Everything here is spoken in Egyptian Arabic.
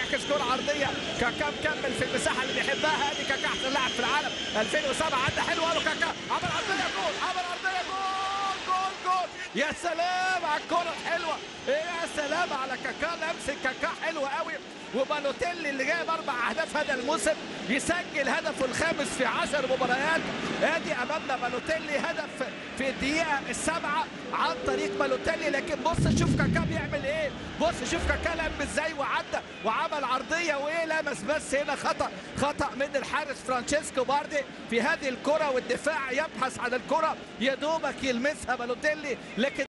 بيعكس كرة عرضية كاكا مكمل في المساحة اللي بيحبها ادي كاكا احسن لاعب في العالم 2007 عدى حلو قوي كاكا عمل عرضية جول عمل عرضية جول جول جول يا سلام على الكرة الحلوة يا سلام على كاكا لمسة كاكا حلوة قوي وبالوتيلي اللي جايب اربع اهداف هذا الموسم يسجل هدفه الخامس في 10 مباريات ادي امامنا بالوتيلي هدف في الدقيقه السابعه عن طريق بالوتيلي لكن بص شوف كاكا بيعمل ايه بص شوف كاكا لم ازاي وعدى وعمل عرضيه وايه لمس بس هنا خطا خطا من الحارس فرانشيسكو باردي في هذه الكره والدفاع يبحث عن الكره يا دوبك يلمسها بالوتيلي لكن